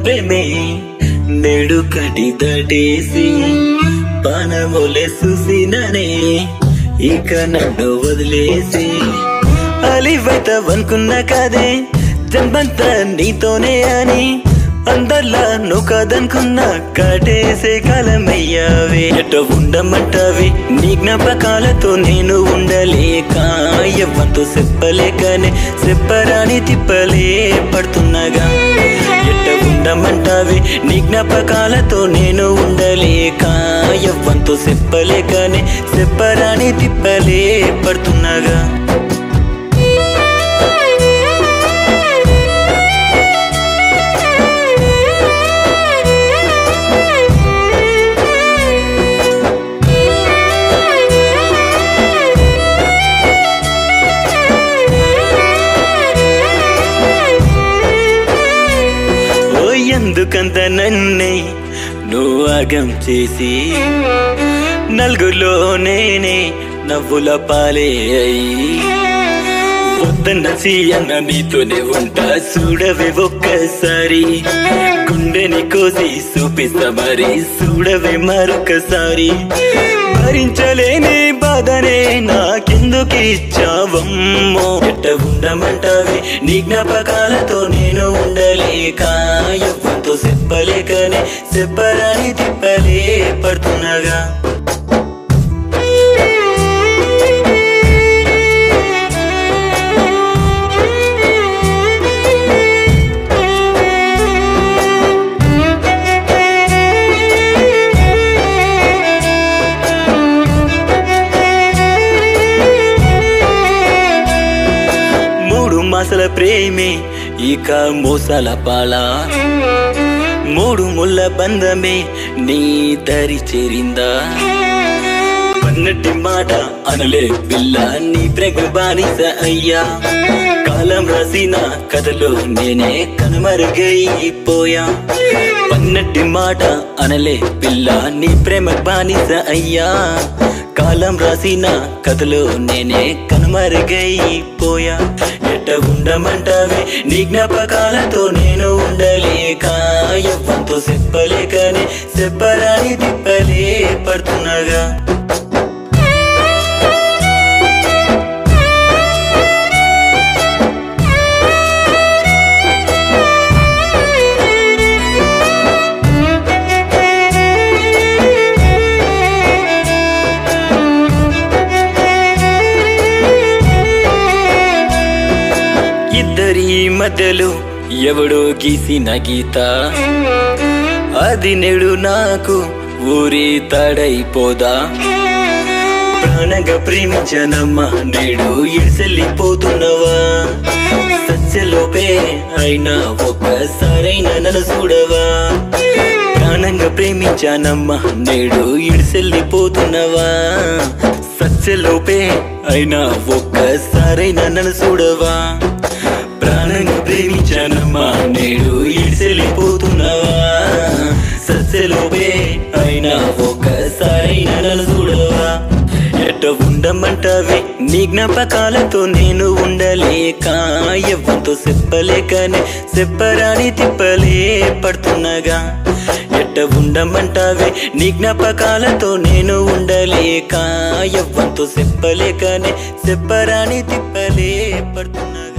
ప్రేమే నేడు కటి దటేసి పానములే చూసిననే ఇక నన్ను వదిలేసి అలివైతవనుకున్నా కదే జన్మంతా నీతోనే అని అందర్లా నువ్వు కాదనుకున్నా కాటేసే కాలమయ్యావే ఎట ఉండమంటావి నీ జ్ఞాపకాలతో నేను ఉండలేక ఎవ్వంతో చెప్పలేకనే చెప్పరాని తిప్పలే పడుతున్నాగా ఎట్ట ఉండమంటావి నీ జ్ఞాపకాలతో నేను ఉండలేక ఎవ్వంతో చెప్పలేకనే చెప్పరాని తిప్పలే పడుతున్నాగా ఓ ఎందుకంత నన్నే నువ్వు అగం చేసి నలుగులో నేనే నవ్వుల పాలే అయి వద్దన్న సీయన్న నీతోనే ఉంటా చూడవే ఒక్కసారి గుండెని కోసి చూపిస్తా మరి చూడవే మరొకసారి భరించలేని బాధనే నాకెందుకు ఇచ్చావమ్మో ఎట్ట ఉండమంటావి నీ జ్ఞాపకాలతో నేను ఉండలేక ఎవ్వంతో చెప్పలేకనే చెప్పరాని తిప్పలే పడుతున్నాగా మూడు మాసాల ప్రేమే ఇక మోసాల పాల మూడు ముళ్ళ బంధమే నీ దరి చేరిందా పన్నటి మాట అనలే పిల్ల నీ ప్రేమ బానిస అయ్యా కాలం రాసిన కథలో నేనే కనుమరుగైపోయా పన్నటి మాట అనలే పిల్ల నీ ప్రేమ బానిస అయ్యా కాలం రాసిన కథలో నేనే కనుమరుగైపోయా ఎట్ట ఉండమంటావే నీ జ్ఞాపకాలతో నేను ఉండలేక ఎవ్వంతో చెప్పలేకనే చెప్పరాని తిప్పలే పడుతున్నాగా ఇద్దరి మధ్యలో ఎవడో గీసిన గీత అది నేడు నాకు ఊరి తడైపోదా ప్రాణంగా ప్రేమించనమ్మా నేడు ఇడిసెళ్ళిపోతున్నవా సత్యలోపే అయినా ఒక్కసారైనా నన్ను చూడవా ప్రాణంగా ప్రేమించానమ్మా నేడు ఇడిసెళ్ళిపోతున్నవా సత్యలోపే అయినా ఒక్కసారైనా నన్ను చూడవా ప్రాణంగా ప్రేమించానమ్మా నేడు ఇడిసెళ్ళిపోతున్నావా సత్యలోపే అయినా ఒక్కసారైనా నన్ను చూడవా ఎట్ట ఉండమంటావే నీ జ్ఞాపకాలతో నేను ఉండలేక ఎవ్వంతో చెప్పలేకనే చెప్పరాని తిప్పలే పడుతున్నాగా ఎట్ట ఉండమంటావే నీ జ్ఞాపకాలతో నేను ఉండలేక ఎవ్వంతో చెప్పలేకనే చెప్పరాని తిప్పలే పడుతున్నాగా